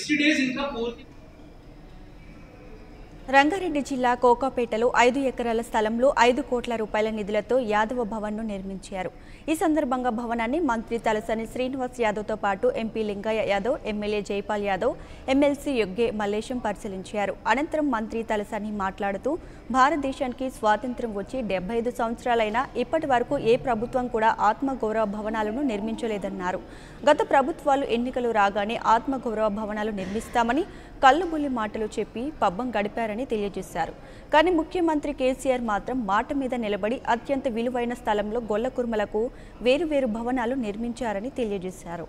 sixty days ఇంకా పూర్తి రంగారెడ్డి జిల్లా కోకాపేటలో ఐదు ఎకరాల స్థలంలో ఐదు కోట్ల రూపాయల నిధులతో యాదవ భవన్ను నిర్మించారు ఈ సందర్భంగా భవనాన్ని మంత్రి తలసాని శ్రీనివాస్ యాదవ్తో పాటు MP Lingaiah Yadav MLA Jaipal Yadav MLC Yogge Mallesham పరిశీలించారు అనంతరం మంత్రి తలసాని మాట్లాడుతూ భారతదేశానికి స్వాతంత్ర్యం వచ్చి డెబ్బై ఐదు సంవత్సరాలైనా ఇప్పటి వరకు ఏ ప్రభుత్వం కూడా ఆత్మగౌరవ భవనాలను నిర్మించలేదన్నారు గత ప్రభుత్వాలు ఎన్నికలు రాగానే ఆత్మగౌరవ భవనాలు నిర్మిస్తామని కళ్ళుబుల్లి మాటలు చెప్పి పబ్బం గడిపారని తెలియజేశారు కానీ ముఖ్యమంత్రి కేసీఆర్ మాత్రం మాట మీద నిలబడి అత్యంత విలువైన స్థలంలో గొల్ల కుర్మలకు వేరువేరు భవనాలు నిర్మించారని తెలియజేశారు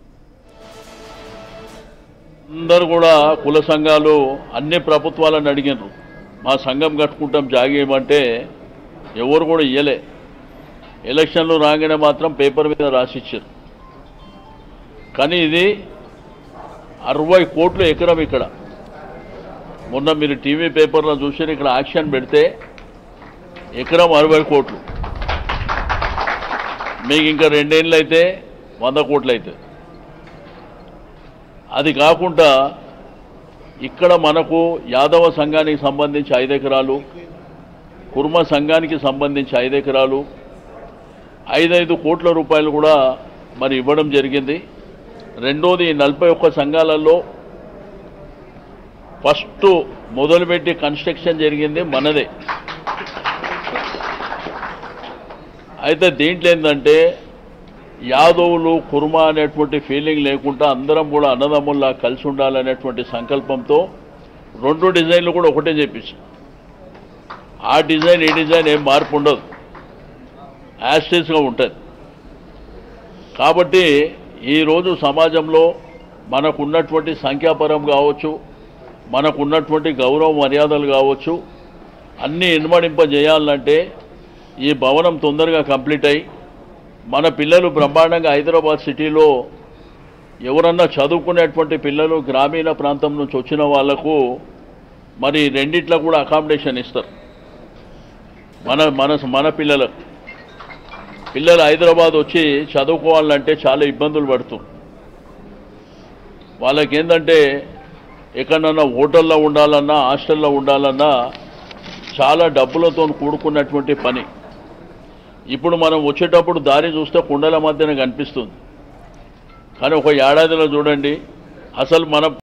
అందరు కూడా కుల సంఘాలు అన్ని ప్రభుత్వాలను అడిగినారు మా సంఘం కట్టుకుంటాం జాగేయమంటే ఎవరు కూడా ఇయ్యలే ఎలక్షన్లు రాగానే మాత్రం పేపర్ మీద రాసిచ్చారు కానీ ఇది అరవై కోట్లు ఎకరం ఇక్కడ మొన్న మీరు టీవీ పేపర్లో చూసి ఇక్కడ యాక్షన్ పెడితే ఎకరం అరవై కోట్లు మీకు ఇంకా రెండేళ్ళు అయితే వంద కోట్లు అవుతుంది అది కాకుండా ఇక్కడ మనకు యాదవ సంఘానికి సంబంధించి ఐదు ఎకరాలు కుర్మ సంఘానికి సంబంధించి ఐదు ఎకరాలు ఐదైదు కోట్ల రూపాయలు కూడా మరి ఇవ్వడం జరిగింది రెండోది నలభై ఒక్క సంఘాలలో ఫస్ట్ మొదలుపెట్టి కన్స్ట్రక్షన్ జరిగింది మనదే అయితే దీంట్లో ఏంటంటే యాదవులు కుర్మా అనేటువంటి ఫీలింగ్ లేకుండా అందరం కూడా అన్నదమ్ముల్లా కలిసి ఉండాలనేటువంటి సంకల్పంతో రెండు డిజైన్లు కూడా ఒకటే చేపించాం ఆ డిజైన్ ఈ డిజైన్ ఏం మార్పు ఉండదు యాస్టేజ్గా ఉంటుంది కాబట్టి ఈరోజు సమాజంలో మనకున్నటువంటి సంఖ్యాపరం కావచ్చు మనకున్నటువంటి గౌరవ మర్యాదలు కావచ్చు అన్నీ ఇన్మడింప చేయాలంటే ఈ భవనం తొందరగా కంప్లీట్ అయ్యి మన పిల్లలు బ్రహ్మాండంగా హైదరాబాద్ సిటీలో ఎవరన్నా చదువుకునేటువంటి పిల్లలు గ్రామీణ ప్రాంతం నుంచి వచ్చిన వాళ్లకు మరి రెండిట్లో కూడా అకామిడేషన్ ఇస్తారు మన మన మన పిల్లలకు పిల్లలు హైదరాబాద్ వచ్చి చదువుకోవాలంటే చాలా ఇబ్బందులు పడుతూ వాళ్ళకి ఏంటంటే ఎక్కడన్నా హోటల్లో ఉండాలన్నా హాస్టల్లో ఉండాలన్నా చాలా డబ్బులతో కూడుకున్నటువంటి పని ఇప్పుడు మనం వచ్చేటప్పుడు దారి చూస్తే కుండల మధ్యన కనిపిస్తుంది కానీ ఒక ఏడాదిలో చూడండి అసలు మనం